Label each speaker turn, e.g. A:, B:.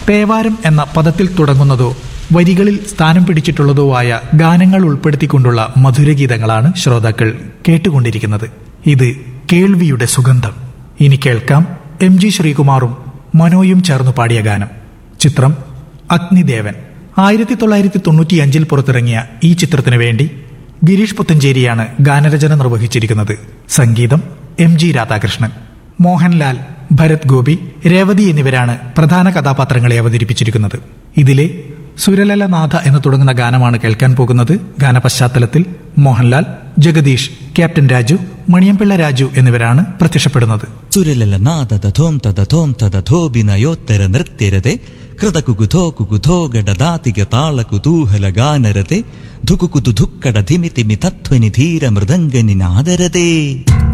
A: തേവാരം എന്ന പദത്തിൽ തുടങ്ങുന്നതോ വരികളിൽ സ്ഥാനം പിടിച്ചിട്ടുള്ളതോ ആയ ഗാനങ്ങൾ ഉൾപ്പെടുത്തിക്കൊണ്ടുള്ള മധുരഗീതങ്ങളാണ് ശ്രോതാക്കൾ കേട്ടുകൊണ്ടിരിക്കുന്നത് ഇത് കേൾവിയുടെ സുഗന്ധം ഇനി കേൾക്കാം എം ജി ശ്രീകുമാറും മനോയും ചേർന്ന് പാടിയ ഗാനം ചിത്രം അഗ്നിദേവൻ ആയിരത്തി തൊള്ളായിരത്തി തൊണ്ണൂറ്റിയഞ്ചിൽ പുറത്തിറങ്ങിയ ഈ ചിത്രത്തിനു വേണ്ടി ഗിരീഷ് പുത്തഞ്ചേരിയാണ് ഗാനരചന നിർവഹിച്ചിരിക്കുന്നത് സംഗീതം എം ജി രാധാകൃഷ്ണൻ മോഹൻലാൽ ഭരത് ഗോപി രേവതി എന്നിവരാണ് പ്രധാന കഥാപാത്രങ്ങളെ അവതരിപ്പിച്ചിരിക്കുന്നത് ഇതിലെ സുരലലനാഥ എന്ന് തുടങ്ങുന്ന ഗാനമാണ് കേൾക്കാൻ പോകുന്നത് ഗാനപശ്ചാത്തലത്തിൽ മോഹൻലാൽ ജഗദീഷ് ക്യാപ്റ്റൻ രാജു മണിയംപിള്ള രാജു എന്നിവരാണ് പ്രത്യക്ഷപ്പെടുന്നത്
B: സുരലല നാദധോം തദധോം തദധോഭിനയോത്തര നൃത്യരതെ കൃതകുകുധോ കുകുധോ ഗഡദാതിക താള കുതൂഹല ഗാനരതെ ധുകുകുതു ധുക്കട ധിമിതിമി തത്വനി ധീര മൃദംഗനി നാദരതേ